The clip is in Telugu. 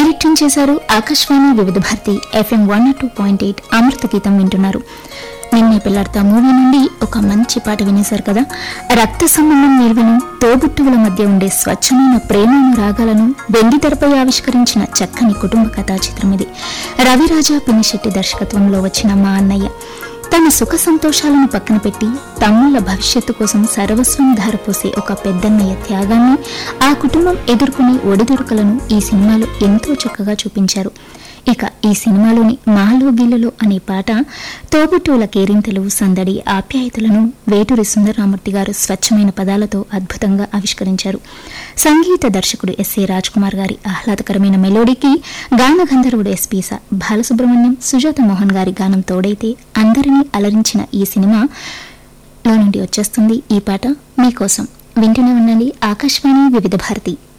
మీరిట్యూన్ చేశారు Akashvani Vividh Bharati FM one two point eight అమృత గీతం వింటున్నారు నిన్నే పిల్లాడతా మూవీ నుండి ఒక మంచి పాట వినేశారు కదా రక్త సంబంధం నిల్వను తోబుట్టువుల మధ్య ఉండే స్వచ్ఛమైన ప్రేమను రాగాలను వెండి తెరపై ఆవిష్కరించిన చక్కని కుటుంబ కథా చిత్రం ఇది రవిరాజా పినిశెట్టి దర్శకత్వంలో వచ్చిన మా అన్నయ్య తన సుఖ సంతోషాలను పక్కన పెట్టి తమ్ముళ్ల భవిష్యత్తు కోసం సర్వస్వం ధారపోసే ఒక పెద్దన్నయ్య త్యాగాన్ని ఆ కుటుంబం ఎదుర్కొనే ఒడిదుడుకలను ఈ సినిమాలో ఎంతో చక్కగా చూపించారు ఇక ఈ సినిమాలోని మాలో గిల్లులో అనే పాట తోబుట్టువుల కేరింతలు సందడి ఆప్యాయతలను వేటూరి సుందరరామూర్తి గారు స్వచ్ఛమైన పదాలతో అద్భుతంగా ఆవిష్కరించారు సంగీత దర్శకుడు ఎస్ఏ రాజ్ కుమార్ గారి ఆహ్లాదకరమైన మెలోడీకి గాన గంధర్వుడు ఎస్పీ స బాలసుబ్రహ్మణ్యం సుజాత మోహన్ గారి గానం తోడైతే అందరినీ అలరించిన ఈ సినిమా లో నుండి వచ్చేస్తుంది ఈ పాట మీకోసం వింటూనే ఉండండి ఆకాశవాణి వివిధ భారతి